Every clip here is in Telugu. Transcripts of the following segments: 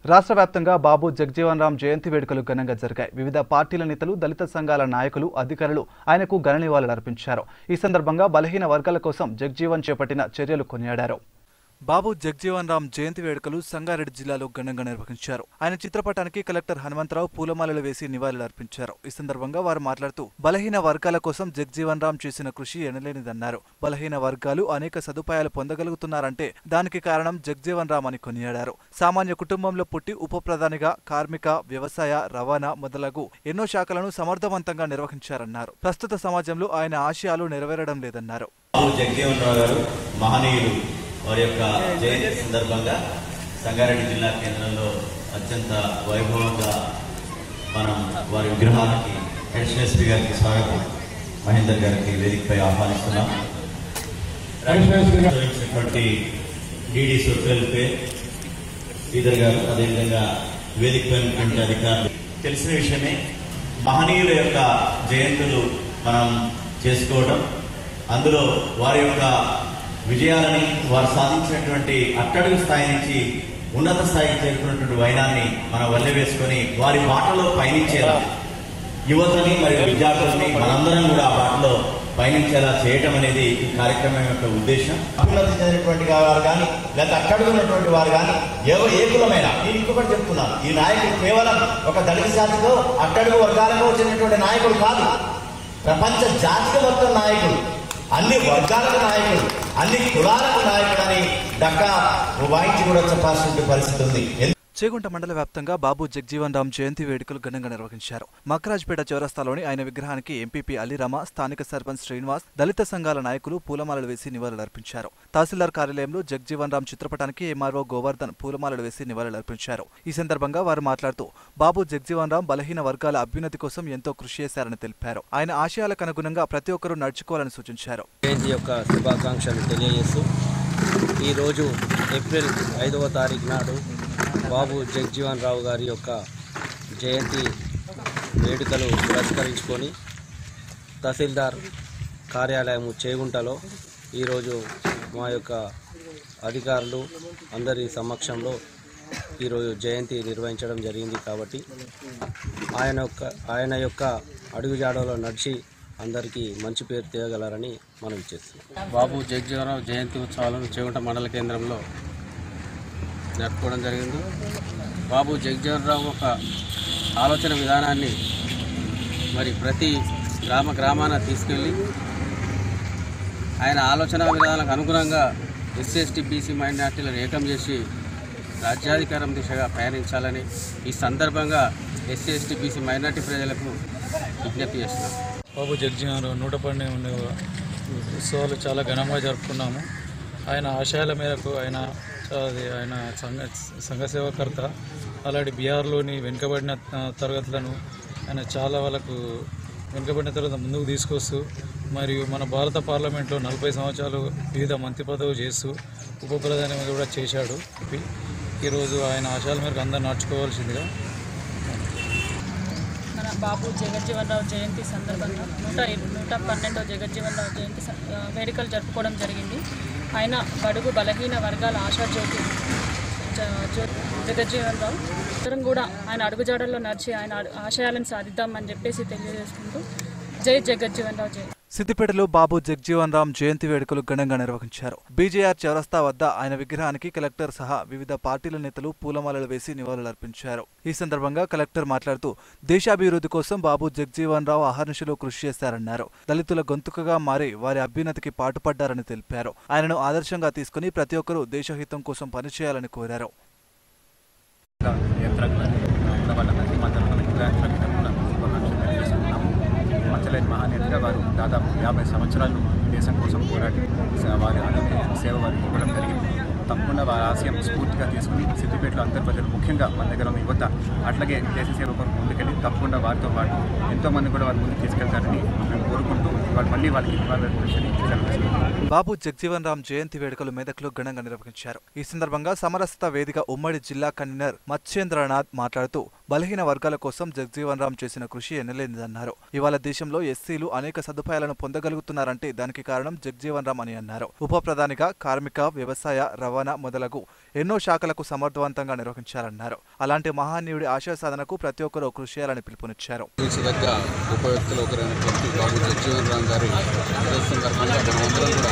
రాష్ట్ర వ్యాప్తంగా బాబు జగ్జీవన్ రామ్ జయంతి వేడుకలు ఘనంగా జరిగాయి వివిధ పార్టీల నేతలు దళిత సంఘాల నాయకులు అధికారులు ఆయనకు ఘన నివాళులు అర్పించారు ఈ సందర్భంగా బలహీన వర్గాల కోసం జగ్జీవన్ చేపట్టిన చర్యలు కొనియాడారు బాబు జగ్జీవన్ రామ్ జయంతి వేడుకలు సంగారెడ్డి జిల్లాలో ఘనంగా నిర్వహించారు ఆయన చిత్రపటానికి కలెక్టర్ హనుమంతరావు పూలమాలలు వేసి నివాళులు అర్పించారు ఈ సందర్భంగా వారు మాట్లాడుతూ బలహీన వర్గాల కోసం జగ్జీవన్ రామ్ చేసిన కృషి ఎనలేనిదన్నారు బలహీన వర్గాలు అనేక సదుపాయాలు పొందగలుగుతున్నారంటే దానికి కారణం జగ్జీవన్ రామ్ అని కొనియాడారు సామాన్య కుటుంబంలో పుట్టి ఉప ప్రధానిగా కార్మిక వ్యవసాయ రవాణా మొదలగు ఎన్నో శాఖలను సమర్థవంతంగా నిర్వహించారన్నారు ప్రస్తుత సమాజంలో ఆయన ఆశయాలు నెరవేరడం లేదన్నారు బాబు జగజీవన్ రావు గారు మహనీయులు వారి యొక్క జయంతి సందర్భంగా సంగారెడ్డి జిల్లా కేంద్రంలో అత్యంత వైభవంగా మనం వారి విగ్రహానికి అడిషనల్ ఎస్పీ గారికి స్వాగతం మహేందర్ గారికి వేదికపై ఆహ్వానిస్తున్నాం నిర్వహించినటువంటి డిడి సోషల్ వెల్ఫేర్ శ్రీధర్ గారు అదేవిధంగా వేదికపై ఉన్నటువంటి అధికారులు తెలిసిన విషయమే మహనీయుల యొక్క జయంతులు మనం చేసుకోవడం అందులో వారి యొక్క విజయాలని వారు సాధించినటువంటి అట్టడుగు స్థాయి నుంచి ఉన్నత స్థాయికి చేరుకున్నటువంటి వైనాన్ని మనం వల్లె వేసుకొని వారి బాటలో పయనించేలా యువతని మరియు విద్యార్థులని మనందరం కూడా ఆ బాటలో పయనించేలా చేయటం అనేది ఈ కార్యక్రమం యొక్క ఉద్దేశం అభ్యున్నతి చెందినటువంటి వారు కానీ లేదా అట్టడుగున్నటువంటి వారు కానీ ఎవరు ఏ కులమైనా నేను ఇంకొకటి చెప్తున్నాను ఈ నాయకుడు కేవలం ఒక దళిత జాతితో అట్టడుగు వర్గాలకు చెందినటువంటి నాయకుడు కాదు ప్రపంచ జాతికి మొత్తం నాయకుడు అన్ని వర్గాలకు నాయకుడు అన్ని కులాలకు నాయకుడని డక్కా వాయించి కూడా చెప్పాల్సిన పరిస్థితి ఉంది చేగుంట మండల వ్యాప్తంగా బాబు జగ్జీవన్ రామ్ జయంతి వేడుకలు ఘనంగా నిర్వహించారు మక్రాజ్పేట చౌరస్తాలోని ఆయన విగ్రహానికి ఎంపీపీ అలీరమ స్థానిక సర్పంచ్ శ్రీనివాస్ దళిత సంఘాల నాయకులు పూలమాలలు వేసి నివాళులర్పించారు తహసీల్దార్ కార్యాలయంలో జగ్జీవన్ రామ్ చిత్రపటానికి ఎంఆర్ఓ గోవర్ధన్ పూలమాలలు వేసి నివాళులర్పించారు ఈ సందర్భంగా వారు మాట్లాడుతూ బాబు జగ్జీవన్ రామ్ బలహీన వర్గాల అభ్యున్నతి కోసం ఎంతో కృషి చేశారని తెలిపారు ఆయన ఆశయాలకు అనుగుణంగా ప్రతి ఒక్కరూ నడుచుకోవాలని సూచించారు జయంతి యొక్క శుభాకాంక్షలు తెలియజేస్తూ ఈరోజు ఏప్రిల్ ఐదవ తారీఖు నాడు బాబు జగజీవన్ రావు గారి యొక్క జయంతి వేడుకలు పురస్కరించుకొని తహసీల్దార్ కార్యాలయము చేగుంటలో ఈరోజు మా యొక్క అధికారులు అందరి సమక్షంలో ఈరోజు జయంతి నిర్వహించడం జరిగింది కాబట్టి ఆయన యొక్క ఆయన యొక్క అడుగుజాడలో నడిచి అందరికీ మంచి పేరు తేగలరని మనం చేస్తున్నాం బాబు జగజీవనరావు జయంతి ఉత్సవాలను చేగుంట మండల కేంద్రంలో జరుపుకోవడం జరిగింది బాబు జగజీవనరావు ఒక ఆలోచన విధానాన్ని మరి ప్రతి గ్రామ గ్రామాన తీసుకెళ్ళి ఆయన ఆలోచన విధానాలకు అనుగుణంగా ఎస్సీ ఎస్టీ బీసీ మైనార్టీలను ఏకం చేసి రాజ్యాధికారం దిశగా పయనించాలని ఈ సందర్భంగా ఎస్సీ ఎస్టీ బీసీ మైనార్టీ ప్రజలకు విజ్ఞప్తి చేస్తున్నాం బాబు జగ్జీవనరావు నూట పన్నెండు ఉత్సవాలు చాలా ఘనంగా జరుపుకున్నాము ఆయన ఆశయాల మేరకు ఆయన అది ఆయన సంఘ సంఘ సేవకర్త అలాంటి బీహార్లోని వెనుకబడిన ఆ, తరగతులను ఆయన చాలా వాళ్ళకు వెనుకబడిన తరగతి ముందుకు తీసుకొస్తూ మరియు మన భారత పార్లమెంట్లో నలభై సంవత్సరాలు వివిధ మంత్రి పదవులు చేస్తూ ఉప ప్రధాని కూడా చేశాడు ఈరోజు ఆయన ఆశయాల మేరకు అందరూ నడుచుకోవాల్సిందిగా మన బాబు జగజ్జీవన్ రావు జయంతి సందర్భంగా నూట నూట పన్నెండవ జగజ్జీవన్ రావు జయంతి స- ఆ, వేడుకలు జరుపుకోవడం జరిగింది ఆయన బడుగు బలహీన వర్గాల ఆశాజ్యోతి జ- జ్యో- జగజ్జీవన్ రావు ఇద్దరం కూడా ఆయన అడుగుజాడల్లో నడిచి ఆయన అడు- ఆశయాలను సాధిద్దామని చెప్పేసి తెలియజేసుకుంటూ జై జగజ్జీవన్ రావు జై సిద్దిపేటలో బాబు జగ్జీవన్ రామ్ జయంతి వేడుకలు ఘనంగా నిర్వహించారు బీజేఆర్ చౌరస్తా వద్ద ఆయన విగ్రహానికి కలెక్టర్ సహా వివిధ పార్టీల నేతలు పూలమాలలు వేసి నివాళులర్పించారు ఈ సందర్భంగా కలెక్టర్ మాట్లాడుతూ దేశాభివృద్ధి కోసం బాబు జగ్జీవన్ రావు అహర్నిశలో కృషి చేశారన్నారు దళితుల గొంతుకగా మారి వారి అభ్యున్నతికి పాటుపడ్డారని తెలిపారు ఆయనను ఆదర్శంగా తీసుకుని ప్రతి ఒక్కరూ దేశహితం కోసం పనిచేయాలని కోరారు యంత్రాంగాన్ని ఉన్న వాళ్ళందరికీ మా తరఫున యంత్రాంగానికి తరఫున శుభాకాంక్షలు తెలియజేస్తున్నాము మచ్చలేని మహానేతగా వారు దాదాపు యాభై సంవత్సరాలు దేశం కోసం పోరాడి స- వారి ఆరోగ్య సేవ వారికి ఇవ్వడం జరిగింది తప్పకుండా వారి ఆశయం స్ఫూర్తిగా తీసుకుని సిద్దిపేటలో అందరి ప్రజలు ముఖ్యంగా మన దగ్గర ఉన్న యువత అట్లాగే దేశ సేవ కొరకు ముందుకెళ్ళి తప్పకుండా వారితో పాటు ఎంతోమంది కూడా వారు ముందుకు తీసుకెళ్తారని మేము కోరుకుంటూ వాళ్ళు మళ్ళీ వాళ్ళకి ఇవ్వాలని సెలవు బాబు జగ్జీవన్ రామ్ జయంతి వేడుకలు మెదక్లో ఘనంగా నిర్వహించారు ఈ సందర్భంగా సమరసత వేదిక ఉమ్మడి జిల్లా కన్వీనర్ మత్స్యేంద్రనాథ్ మాట్లాడుతూ బలహీన వర్గాల కోసం జగ్జీవన్ రామ్ చేసిన కృషి ఎన్నలేనిదన్నారు ఇవాళ దేశంలో ఎస్సీలు అనేక సదుపాయాలను పొందగలుగుతున్నారంటే దానికి కారణం జగ్జీవన్ రామ్ అని అన్నారు ఉప ప్రధానిగా కార్మిక వ్యవసాయ రవాణా మొదలగు ఎన్నో శాఖలకు సమర్థవంతంగా నిర్వహించారన్నారు అలాంటి మహానీయుడి ఆశయ సాధనకు ప్రతి ఒక్కరూ కృషి చేయాలని పిలుపునిచ్చారు తీర్చిదగ్గ గొప్ప వ్యక్తులు ఒకరైనటువంటి బాబు జగ్జీవన్ రామ్ గారి జయంతి సందర్భంగా మనమందరం కూడా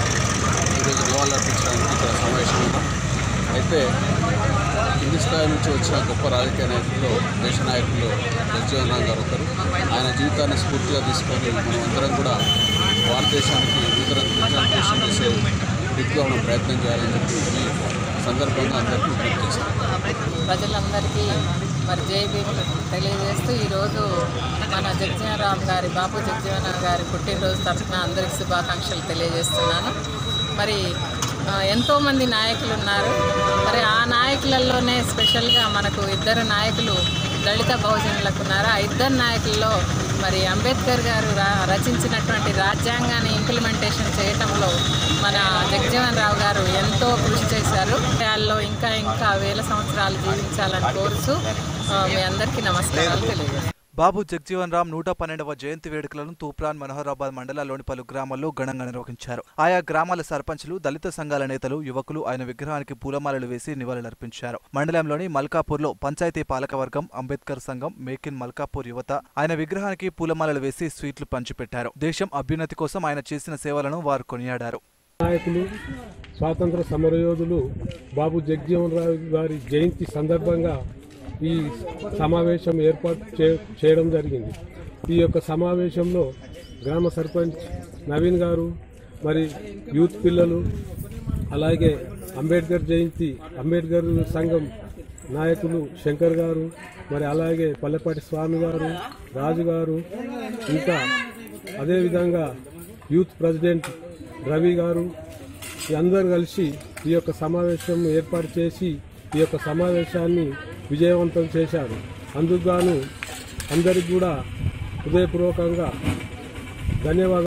ఈరోజు నివాళులర్పించడానికి ఇక్కడ సమావేశం ఉన్నాం అయితే కింది స్థాయి నుంచి వచ్చిన గొప్ప రాజకీయ నాయకుల్లో దేశ నాయకుల్లో జగ్జీవన్ రామ్ గారు ఒకరు ఆయన జీవితాన్ని స్ఫూర్తిగా తీసుకొని మనమందరం కూడా భారతదేశానికి ఇతర దేశం చేసే దిక్కుగా మనం ప్రయత్నం చేయాలని చెప్పి ఈ సందర్భంగా అందరికీ విజ్ఞప్తి చేస్తాం ప్రజలందరికీ మరి జేబీ తెలియజేస్తూ ఈరోజు మన జగజీవనరామ్ గారి బాబు జగజీవనరామ్ గారి పుట్టినరోజు తరఫున అందరికి శుభాకాంక్షలు తెలియజేస్తున్నాను మరి ఆ, ఎంతోమంది నాయకులు ఉన్నారు మరి ఆ నాయకులలోనే స్పెషల్గా మనకు ఇద్దరు నాయకులు దళిత బహుజనులకు ఉన్నారు ఆ ఇద్దరు నాయకుల్లో మరి అంబేద్కర్ గారు రా- రచించినటువంటి రాజ్యాంగాన్ని ఇంప్లిమెంటేషన్ చేయటంలో మన జగజీవన్ రావు గారు ఎంతో కృషి చేశారు వాళ్ళలో ఇంకా ఇంకా వేల సంవత్సరాలు జీవించాలని కోరుతూ ఆ, మీ అందరికీ నమస్కారాలు తెలియజేస్తాను బాబు జగ్జీవన్ రామ్ నూట పన్నెండవ జయంతి వేడుకలను తూప్రాన్ మనోహరాబాద్ మండలాల్లోని పలు గ్రామాల్లో ఘనంగా నిర్వహించారు ఆయా గ్రామాల సర్పంచులు దళిత సంఘాల నేతలు యువకులు ఆయన విగ్రహానికి పూలమాలలు వేసి నివాళులర్పించారు మండలంలోని మల్కాపూర్లో పంచాయతీ పాలకవర్గం అంబేద్కర్ సంఘం మేక్ ఇన్ మల్కాపూర్ యువత ఆయన విగ్రహానికి పూలమాలలు వేసి స్వీట్లు పంచిపెట్టారు దేశం అభ్యున్నతి కోసం ఆయన చేసిన సేవలను వారు కొనియాడారు నాయకులు స్వాతంత్ర సమరయోధులు బాబు జగజీవన్ రావు గారి జయంతి సందర్భంగా ఈ సమావేశం ఏర్పాటు చే- చేయడం జరిగింది ఈ యొక్క సమావేశంలో గ్రామ సర్పంచ్ నవీన్ గారు మరి యూత్ పిల్లలు అలాగే అంబేద్కర్ జయంతి అంబేద్కర్ సంఘం నాయకులు శంకర్ గారు మరి అలాగే పల్లెపాటి స్వామి గారు రాజు గారు ఇంకా అదేవిధంగా యూత్ ప్రెసిడెంట్ రవి గారు ఈ అందరూ కలిసి ఈ యొక్క సమావేశం ఏర్పాటు చేసి ఈ యొక్క సమావేశాన్ని విజయవంతం చేశారు అందుకు గాను అందరికి కూడా హృదయపూర్వకంగా ధన్యవాదాలు